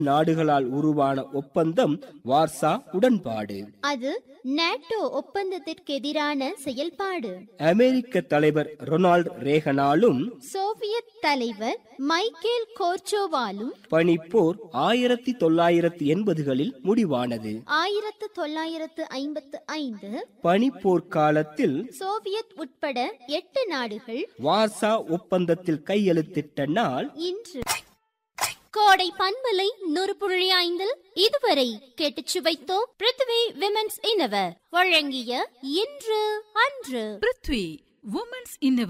நாடுகளால் உருவான ஒப்பந்தம் வார்சா உடன்பாடு அது நேட்டோ ஒப்பந்தத்திற்கு எதிரான செயல்பாடு அமெரிக்க தலைவர் ரொனால்ட் ரேகனாலும் சோவியத் தலைவர் மைக்கேல் கோர்ச்சோவாலும் பனிப்போர் ஆயிரத்தி தொள்ளாயிரத்தி எண்பதுகளில் முடிவானது ஆயிரத்து தொள்ளாயிரத்து ஐம்பத்து ஐந்து பனிப்போர் காலத்தில் சோவியத் உட்பட எட்டு நாடுகள் வார்சா ஒப்பந்தத்தில் கையெழுத்திட்ட நாள் இன்று கோடை பண்பலை நூறு புள்ளி ஐந்தில் இதுவரை கேட்டுச் சுவைத்தோம் பிருத்வி விமென்ஸ் இனவர் வழங்கிய இன்று அன்று பிருத்வி உமன்ஸ் இன்னவர்